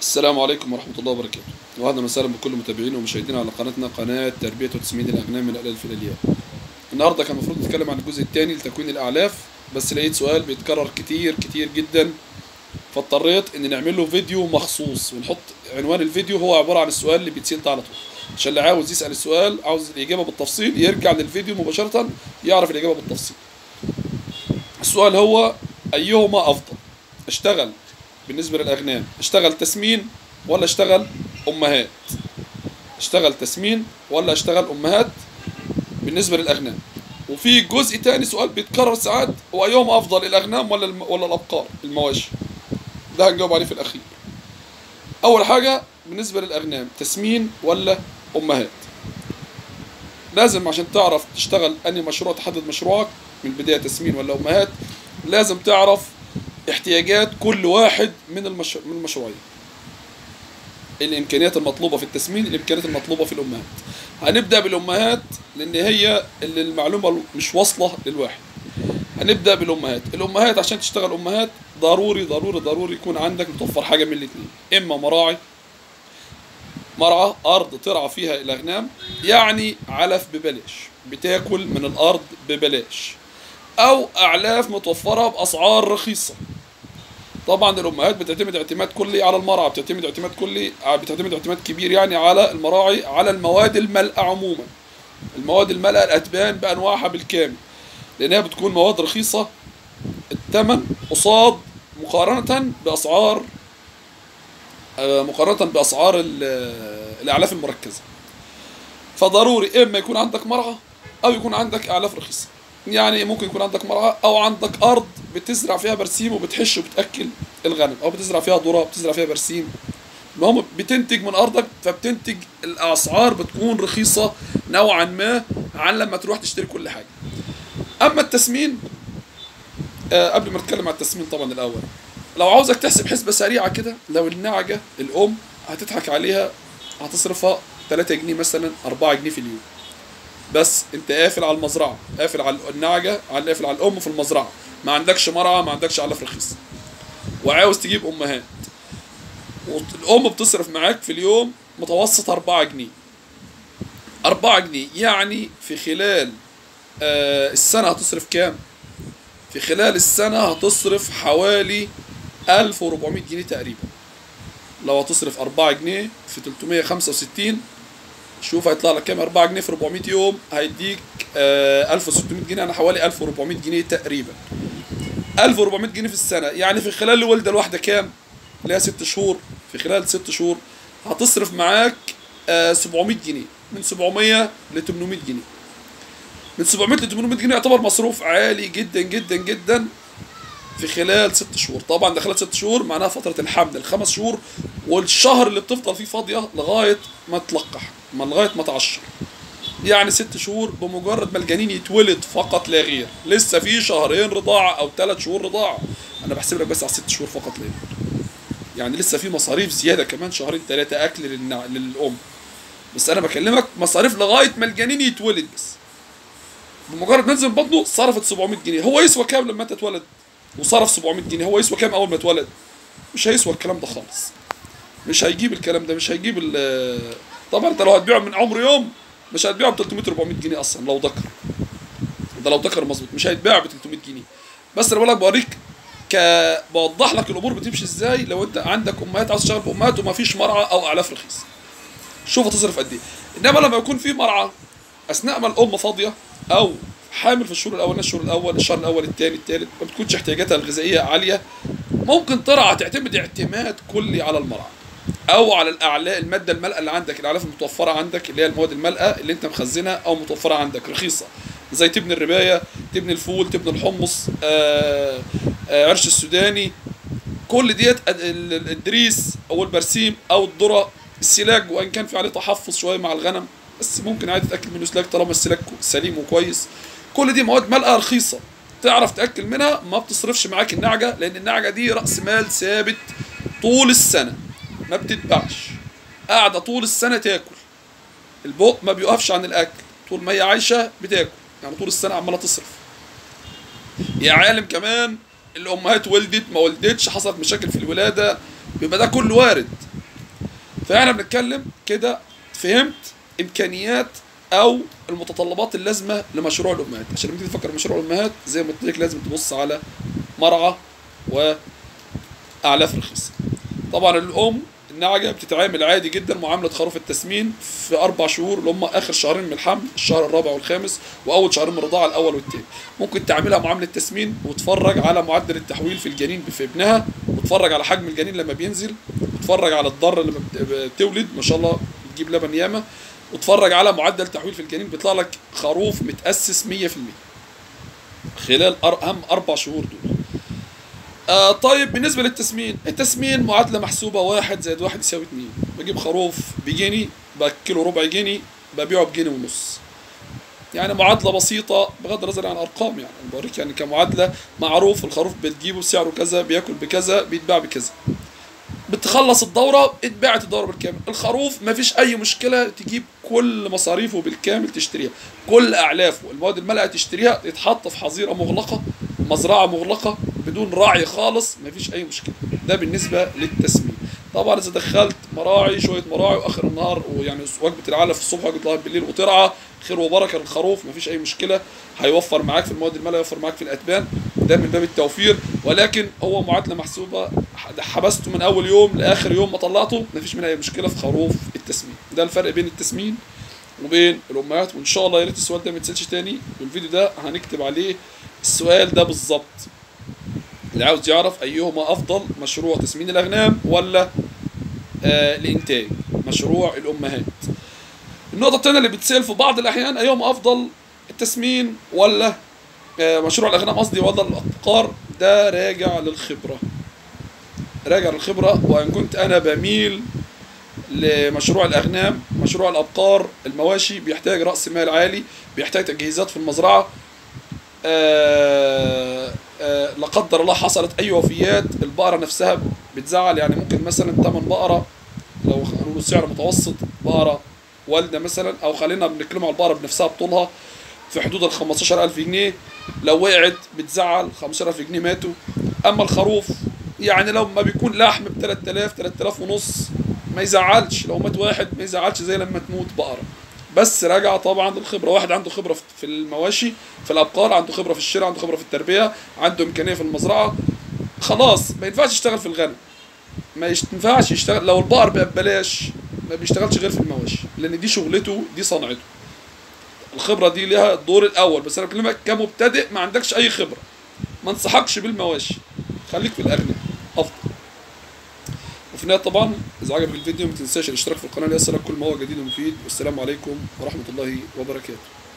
السلام عليكم ورحمة الله وبركاته وأهلا وسهلا بكل متابعينا ومشاهدينا على قناتنا قناة تربية وتسميد الأغنام من الألف إلى الياء النهاردة كان المفروض نتكلم عن الجزء الثاني لتكوين الأعلاف بس لقيت سؤال بيتكرر كتير كتير جدا فاضطريت إن نعمل له فيديو مخصوص ونحط عنوان الفيديو هو عبارة عن السؤال اللي بيتسأل ده على طول عشان اللي عاوز يسأل السؤال عاوز الإجابة بالتفصيل يرجع للفيديو مباشرة يعرف الإجابة بالتفصيل السؤال هو أيهما أفضل اشتغل بالنسبة للأغنام اشتغل تسمين ولا اشتغل أمهات اشتغل تسمين ولا اشتغل أمهات بالنسبة للأغنام وفي جزء تاني سؤال بيتكرر ساعات هو أيهما أفضل الأغنام ولا الم... ولا الأبقار المواشي ده هنجاوب عليه في الأخير أول حاجة بالنسبة للأغنام تسمين ولا أمهات لازم عشان تعرف تشتغل أنهي مشروع تحدد مشروعك من البداية تسمين ولا أمهات لازم تعرف احتياجات كل واحد من المش... من المشروعين الامكانيات المطلوبه في التسمين الامكانيات المطلوبه في الامهات هنبدا بالامهات لان هي اللي المعلومه مش واصله للواحد هنبدا بالامهات الامهات عشان تشتغل امهات ضروري ضروري ضروري يكون عندك متوفر حاجه من الاثنين اما مراعي مرعى ارض ترعى فيها الاغنام يعني علف ببلاش بتاكل من الارض ببلاش او اعلاف متوفره باسعار رخيصه طبعا الامهات بتعتمد اعتماد كلي على المرعى بتعتمد اعتماد كلي بتعتمد اعتماد كبير يعني على المراعي على المواد الملأة عموما المواد الملأة الاتبان بانواعها بالكامل لانها بتكون مواد رخيصه الثمن قصاد مقارنه باسعار مقارنه باسعار الاعلاف المركزه فضروري اما يكون عندك مرعى او يكون عندك اعلاف رخيصه يعني ممكن يكون عندك مرعى او عندك ارض بتزرع فيها برسيم وبتحش وبتاكل الغنم او بتزرع فيها ذره بتزرع فيها برسيم المهم بتنتج من ارضك فبتنتج الاسعار بتكون رخيصه نوعا ما عن لما تروح تشتري كل حاجه اما التسمين آه قبل ما نتكلم عن التسمين طبعا الاول لو عاوزك تحسب حسبه سريعه كده لو النعجه الام هتضحك عليها هتصرفها 3 جنيه مثلا 4 جنيه في اليوم بس انت قافل على المزرعه قافل على النعجه على قافل على الام في المزرعه ما عندكش مرعى ما عندكش علف رخيص وعاوز تجيب امهات والام بتصرف معاك في اليوم متوسط 4 جنيه 4 جنيه يعني في خلال آه السنه هتصرف كام في خلال السنه هتصرف حوالي 1400 جنيه تقريبا لو هتصرف 4 جنيه في 365 شوف هيطلع لك كام 4 جنيه في 400 يوم هيديك آه 1600 جنيه يعني حوالي 1400 جنيه تقريبا 1400 جنيه في السنه يعني في خلال الولده الواحده كام اللي هي 6 شهور في خلال 6 شهور هتصرف معاك آه 700 جنيه من 700 ل 800 جنيه من 700 ل 800 جنيه يعتبر مصروف عالي جدا جدا جدا في خلال ست شهور طبعا ده خلال ست شهور معناها فترة الحمل الخمس شهور والشهر اللي بتفضل فيه فاضية لغاية ما تلقح ما لغاية ما تعشر يعني ست شهور بمجرد ما الجنين يتولد فقط لا غير لسه في شهرين رضاعة أو ثلاث شهور رضاعة أنا بحسب لك بس على ست شهور فقط لا غير يعني لسه في مصاريف زيادة كمان شهرين ثلاثة أكل للنع... للأم بس أنا بكلمك مصاريف لغاية ما الجنين يتولد بس بمجرد ما نزل بطنه صرفت 700 جنيه هو يسوى كام لما أنت اتولد وصرف 700 جنيه هو يسوى كام اول ما اتولد مش هيسوى الكلام ده خالص مش هيجيب الكلام ده مش هيجيب طبعا انت لو هتبيعه من عمر يوم مش هتبيعه ب 300 400 جنيه اصلا لو ذكر ده لو ذكر مظبوط مش هيتباع ب 300 جنيه بس انا بقول لك بوريك ك بوضح لك الامور بتمشي ازاي لو انت عندك امهات عاوز تشتغل في امهات وما فيش مرعى او اعلاف رخيص شوف هتصرف قد ايه انما لما يكون في مرعى اثناء ما الام فاضيه او حامل في الشهور الاول الشهور الاول الشهر الاول الثاني الثالث ما بتكونش احتياجاتها الغذائيه عاليه ممكن ترعى تعتمد اعتماد كلي على المرعى او على الاعلاء الماده الملأة اللي عندك الاعلاف المتوفره عندك اللي هي المواد الملأة اللي انت مخزنها او متوفره عندك رخيصه زي تبني الربايه تبني الفول تبني الحمص آآ آآ عرش السوداني كل ديت الدريس او البرسيم او الذره السلاج وان كان في عليه تحفظ شويه مع الغنم بس ممكن عادي تاكل منه سلاج طالما السلاج سليم وكويس كل دي مواد ملأة رخيصة تعرف تأكل منها ما بتصرفش معاك النعجة لأن النعجة دي رأس مال ثابت طول السنة ما بتتباعش قاعدة طول السنة تاكل البق ما بيقفش عن الأكل طول ما هي عايشة بتاكل يعني طول السنة عمالة تصرف يا عالم كمان الأمهات ولدت ما ولدتش حصلت مشاكل في الولادة بيبقى ده كله وارد فاحنا بنتكلم كده فهمت امكانيات او المتطلبات اللازمه لمشروع الامهات عشان لما تيجي تفكر مشروع الامهات زي ما قلت لك لازم تبص على مرعى واعلاف رخيصه طبعا الام النعجه بتتعامل عادي جدا معامله خروف التسمين في اربع شهور اللي هم اخر شهرين من الحمل الشهر الرابع والخامس واول شهرين من الرضاعه الاول والثاني ممكن تعملها معامله تسمين وتتفرج على معدل التحويل في الجنين في ابنها وتتفرج على حجم الجنين لما بينزل وتتفرج على الضر لما بت- بتولد ما شاء الله بتجيب لبن ياما وتتفرج على معدل تحويل في الجنين بيطلع لك خروف متاسس 100% خلال أر- اهم اربع شهور دول آه طيب بالنسبة للتسمين التسمين معادلة محسوبة واحد زائد واحد يساوي اتنين بجيب خروف بجنيه باكله ربع جنيه ببيعه بجنيه ونص يعني معادلة بسيطة بغض النظر عن أرقام يعني أنا بوريك يعني كمعادلة معروف الخروف بتجيبه بسعره كذا بياكل بكذا بيتباع بكذا بتخلص الدورة اتباعت الدورة بالكامل الخروف مفيش أي مشكلة تجيب كل مصاريفه بالكامل تشتريها كل أعلافه المواد الملأة تشتريها يتحط في حظيرة مغلقة مزرعة مغلقة بدون راعي خالص مفيش أي مشكلة ده بالنسبة للتسمين طبعا إذا دخلت مراعي شوية مراعي وآخر النهار ويعني وجبة العلف الصبح وجبة العلف بالليل وترعى خير وبركة للخروف مفيش أي مشكلة هيوفر معاك في المواد الملأة يوفر معاك في الأتبان ده من باب التوفير ولكن هو معادلة محسوبة حبسته من أول يوم لآخر يوم ما طلعته مفيش منها أي مشكلة في خروف التسمين ده الفرق بين التسمين وبين الأمهات وإن شاء الله يا ريت السؤال ده ما يتسالش تاني والفيديو ده هنكتب عليه السؤال ده بالظبط اللي عاوز يعرف أيهما أفضل مشروع تسمين الأغنام ولا آه الإنتاج مشروع الأمهات النقطة التانية اللي بتسأل في بعض الأحيان أيهما أفضل التسمين ولا آه مشروع الأغنام قصدي ولا الأبقار ده راجع للخبرة راجع للخبرة وإن كنت أنا بميل لمشروع الأغنام مشروع الأبقار المواشي بيحتاج رأس مال عالي بيحتاج تجهيزات في المزرعة آه آه لا قدر الله حصلت أي وفيات البقرة نفسها بتزعل يعني ممكن مثلا تمن بقرة لو قالوا سعر متوسط بقرة والدة مثلا أو خلينا بنتكلم على البقرة بنفسها بطولها في حدود ال 15000 جنيه لو وقعت بتزعل 15000 جنيه ماتوا أما الخروف يعني لو ما بيكون لحم ب 3000 3000 ونص ما يزعلش لو مات واحد ما يزعلش زي لما تموت بقرة بس راجع طبعا للخبرة واحد عنده خبرة في المواشي في الأبقار عنده خبرة في الشراء عنده خبرة في التربية عنده إمكانية في المزرعة خلاص ما ينفعش يشتغل في الغنم ما ينفعش يشتغل لو البقر بقى ببلاش ما بيشتغلش غير في المواشي لأن دي شغلته دي صنعته الخبرة دي ليها الدور الأول بس أنا بكلمك كمبتدئ ما عندكش أي خبرة ما انصحكش بالمواشي خليك في الأغنياء أفضل وفي النهاية طبعا إذا عجبك الفيديو ما تنساش الاشتراك في القناة ليصلك كل ما هو جديد ومفيد والسلام عليكم ورحمة الله وبركاته